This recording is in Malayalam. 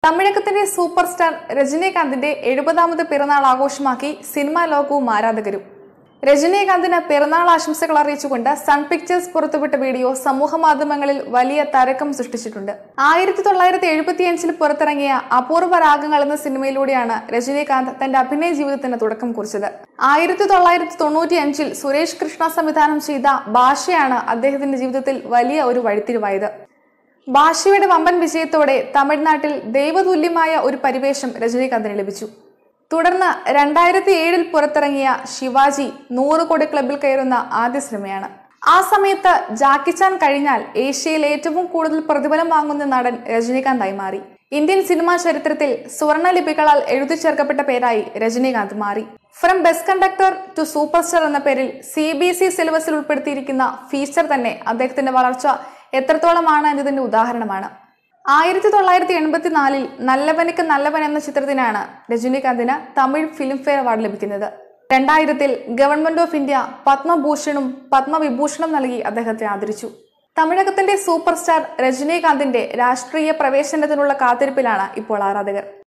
തമിഴകത്തിന്റെ സൂപ്പർ സ്റ്റാർ രജനീകാന്തിന്റെ എഴുപതാമത് പിറന്നാൾ ആഘോഷമാക്കി സിനിമാ ലോകവും ആരാധകരും രജനീകാന്തിന് പിറന്നാൾ ആശംസകൾ അറിയിച്ചുകൊണ്ട് സൺ പിക്ചേഴ്സ് പുറത്തുവിട്ട വീഡിയോ സമൂഹ മാധ്യമങ്ങളിൽ വലിയ തരക്കം സൃഷ്ടിച്ചിട്ടുണ്ട് ആയിരത്തി തൊള്ളായിരത്തി എഴുപത്തിയഞ്ചിൽ പുറത്തിറങ്ങിയ അപൂർവ രാഗങ്ങൾ എന്ന സിനിമയിലൂടെയാണ് രജനീകാന്ത് തന്റെ അഭിനയ ജീവിതത്തിന് തുടക്കം കുറിച്ചത് ആയിരത്തി തൊള്ളായിരത്തി തൊണ്ണൂറ്റി അഞ്ചിൽ സുരേഷ് കൃഷ്ണ സംവിധാനം ചെയ്ത ഭാഷയാണ് അദ്ദേഹത്തിന്റെ ജീവിതത്തിൽ വലിയ ഒരു വഴിത്തിരിവായത് ഭാഷയുടെ വമ്പൻ വിജയത്തോടെ തമിഴ്നാട്ടിൽ ദൈവതുല്യമായ ഒരു പരിവേഷം രജനീകാന്തിന് ലഭിച്ചു തുടർന്ന് രണ്ടായിരത്തി ഏഴിൽ പുറത്തിറങ്ങിയ ശിവാജി നൂറ് കോടി ക്ലബിൽ കയറുന്ന ആദ്യ സിനിമയാണ് ആ സമയത്ത് ജാക്കി ചാൻ കഴിഞ്ഞാൽ ഏഷ്യയിൽ ഏറ്റവും കൂടുതൽ പ്രതിഫലം വാങ്ങുന്ന നടൻ രജനീകാന്തായി മാറി ഇന്ത്യൻ സിനിമാ ചരിത്രത്തിൽ സുവർണ ലിപികളാൽ എഴുതി ചേർക്കപ്പെട്ട പേരായി രജനീകാന്ത് മാറി from best conductor to superstar എന്ന പേരിൽ സി ബി എസ് ഇ സിലബസിൽ ഉൾപ്പെടുത്തിയിരിക്കുന്ന ഫീച്ചർ തന്നെ അദ്ദേഹത്തിന്റെ വളർച്ച എത്രത്തോളമാണ് എന്നതിന്റെ ഉദാഹരണമാണ് ആയിരത്തി തൊള്ളായിരത്തി എൺപത്തിനാലിൽ നല്ലവനുക്ക് നല്ലവൻ എന്ന ചിത്രത്തിനാണ് രജനീകാന്തിന് തമിഴ് ഫിലിംഫെയർ അവാർഡ് ലഭിക്കുന്നത് രണ്ടായിരത്തിൽ ഗവൺമെന്റ് ഓഫ് ഇന്ത്യ പത്മഭൂഷണും പത്മവിഭൂഷണും നൽകി അദ്ദേഹത്തെ ആദരിച്ചു തമിഴകത്തിന്റെ സൂപ്പർ സ്റ്റാർ രജനീകാന്തിന്റെ രാഷ്ട്രീയ പ്രവേശനത്തിനുള്ള കാത്തിരിപ്പിലാണ് ഇപ്പോൾ ആരാധകർ